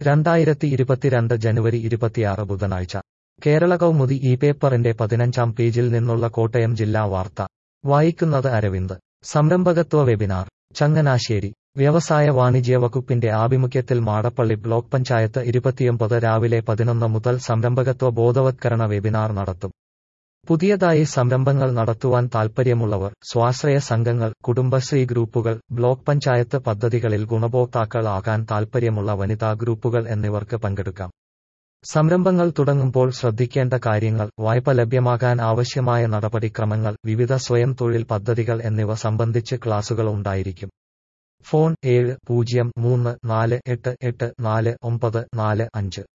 രണ്ടായിരത്തി ഇരുപത്തിരണ്ട് ജനുവരി ഇരുപത്തിയാറ് ബുധനാഴ്ച കേരള കൗമുദി ഈ പേപ്പറിന്റെ പതിനഞ്ചാം പേജിൽ നിന്നുള്ള കോട്ടയം ജില്ലാ വാർത്ത വായിക്കുന്നത് അരവിന്ദ് സംരംഭകത്വ വെബിനാർ ചങ്ങനാശ്ശേരി വ്യവസായ വാണിജ്യ വകുപ്പിന്റെ ആഭിമുഖ്യത്തിൽ മാടപ്പള്ളി ബ്ലോക്ക് പഞ്ചായത്ത് ഇരുപത്തിയൊമ്പത് രാവിലെ പതിനൊന്ന് മുതൽ സംരംഭകത്വ ബോധവത്കരണ വെബിനാർ നടത്തും പുതിയതായി സംരംഭങ്ങൾ നടത്തുവാൻ താൽപ്പര്യമുള്ളവർ സ്വാശ്രയ സംഘങ്ങൾ കുടുംബശ്രീ ഗ്രൂപ്പുകൾ ബ്ലോക്ക് പഞ്ചായത്ത് പദ്ധതികളിൽ ഗുണഭോക്താക്കൾ ആകാൻ താൽപ്പര്യമുള്ള വനിതാ ഗ്രൂപ്പുകൾ എന്നിവർക്ക് പങ്കെടുക്കാം സംരംഭങ്ങൾ തുടങ്ങുമ്പോൾ ശ്രദ്ധിക്കേണ്ട കാര്യങ്ങൾ വായ്പ ലഭ്യമാകാൻ ആവശ്യമായ നടപടിക്രമങ്ങൾ വിവിധ സ്വയം തൊഴിൽ പദ്ധതികൾ എന്നിവ സംബന്ധിച്ച് ക്ലാസുകൾ ഉണ്ടായിരിക്കും ഫോൺ ഏഴ് പൂജ്യം മൂന്ന് നാല് എട്ട് എട്ട് നാല് ഒമ്പത് നാല് അഞ്ച്